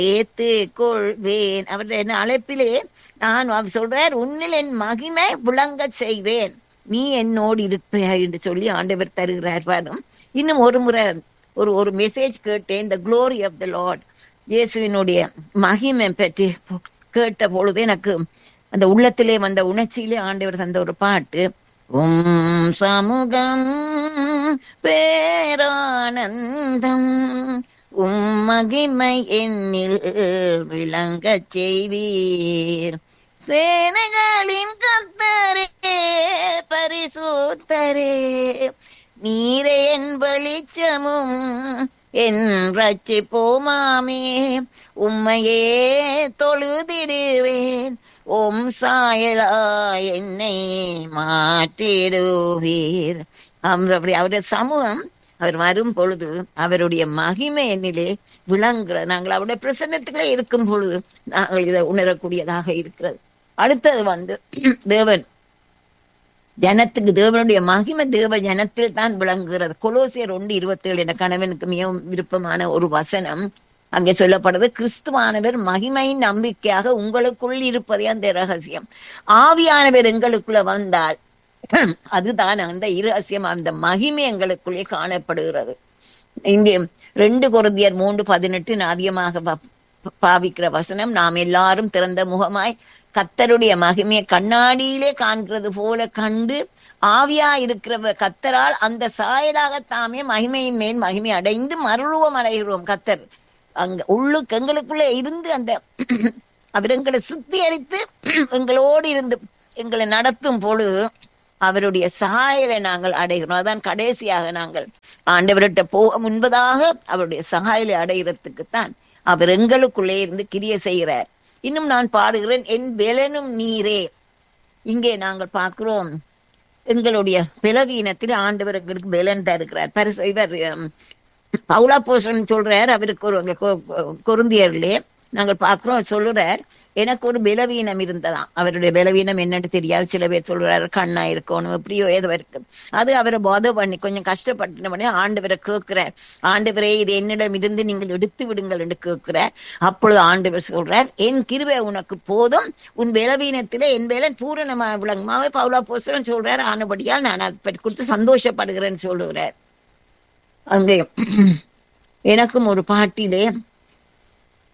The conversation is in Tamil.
ஏத்து கொள்வேன் அவருடைய என்ன அழைப்பிலே நான் அவர் சொல்றார் உன்னில் என் மகிமை விளங்க செய்வேன் நீ என்னோடு இருப்பாய் என்று சொல்லி ஆண்டவர் தருகிறார் பாரும் இன்னும் ஒரு முறை ஒரு ஒரு மெசேஜ் கேட்டேன் the glory of the lord இயேசுவினுடைய மகிமை பற்றி கேட்ட பொழுது எனக்கு அந்த உள்ளத்திலே வந்த உணர்ச்சியிலே ஆண்டவர் தந்த ஒரு பாட்டு உம் சமூகம் பேரானந்தம் உம் மகிமை என்னில் விளங்கச் செய்வீர் சேனைகளின் கத்தரே பரிசுத்தரே நீரே என் வெளிச்சமும் என் ரட்சிப்போமாமே உம்மையே தொழுதிடுவேன் ஓம் சாயலா என்னை மாற்றிடுவீர் அப்படி அவருடைய சமூகம் அவர் வரும் பொழுது அவருடைய மகிமை என்னிலே விளங்குற நாங்கள் அவருடைய பிரசன்னத்துக்குள்ளே இருக்கும் பொழுது நாங்கள் இதை உணரக்கூடியதாக இருக்கிறது அடுத்தது வந்து தேவன் ஜனத்துக்கு தேவனுடைய மகிமை தேவ ஜனத்தில் தான் விளங்குகிறது கொலோசியர் ஒன்று இருபத்தி ஏழு என கணவனுக்கு மிகவும் விருப்பமான ஒரு வசனம் அங்கே சொல்லப்படுது கிறிஸ்துவானவர் மகிமையின் நம்பிக்கையாக உங்களுக்குள் இருப்பதே அந்த ரகசியம் ஆவியானவர் எங்களுக்குள்ள வந்தால் அதுதான் அந்த இரகசியம் அந்த மகிமை எங்களுக்குள்ளே காணப்படுகிறது இங்கே ரெண்டு குருந்தியர் மூன்று பதினெட்டு அதிகமாக பாவிக்கிற வசனம் நாம் எல்லாரும் திறந்த முகமாய் கத்தருடைய மகிமையை கண்ணாடியிலே காண்கிறது போல கண்டு ஆவியா இருக்கிற கத்தரால் அந்த சாயலாக தாமே மகிமையின் மேல் மகிமை அடைந்து மறுரூபம் அடைகிறோம் கத்தர் அங்க உள்ளுக்கு எங்களுக்குள்ளே இருந்து அந்த அவர் எங்களை சுத்திகரித்து எங்களோடு இருந்து எங்களை நடத்தும் பொழுது அவருடைய சகாயரை நாங்கள் அடைகிறோம் அதான் கடைசியாக நாங்கள் ஆண்டவர்கிட்ட போக முன்பதாக அவருடைய சகாயலை அடைகிறதுக்குத்தான் அவர் எங்களுக்குள்ளே இருந்து கிரிய செய்கிறார் இன்னும் நான் பாடுகிறேன் என் பெலனும் நீரே இங்கே நாங்கள் பார்க்கிறோம் எங்களுடைய பலவீனத்தில் ஆண்டவர் எங்களுக்கு பெலன் தருகிறார் பரிசு இவர் பவுலா போசன் சொல்றார் அவருக்கு ஒரு கொருந்தியர்லே நாங்கள் பார்க்கிறோம் சொல்லுறார் எனக்கு ஒரு பலவீனம் இருந்ததாம் அவருடைய பலவீனம் என்னன்னு தெரியாது சில பேர் சொல்றாரு கண்ணா இருக்கணும் எப்படியோ ஏதோ இருக்கு அது அவரை போதை பண்ணி கொஞ்சம் கஷ்டப்பட்டு ஆண்டவரை கேட்கிறார் ஆண்டவரே இது என்னிடம் இருந்து நீங்கள் எடுத்து விடுங்கள் என்று கேட்கிறார் அப்பொழுது ஆண்டவர் சொல்றார் என் கிருவை உனக்கு போதும் உன் பலவீனத்திலே என் வேலன் பூரணமாக விளங்குமாவே பவுலா போஸ்டன் சொல்றார் ஆனபடியால் நான் அதை பற்றி கொடுத்து சந்தோஷப்படுகிறேன்னு சொல்லுகிறார் அங்கே எனக்கும் ஒரு பாட்டிலே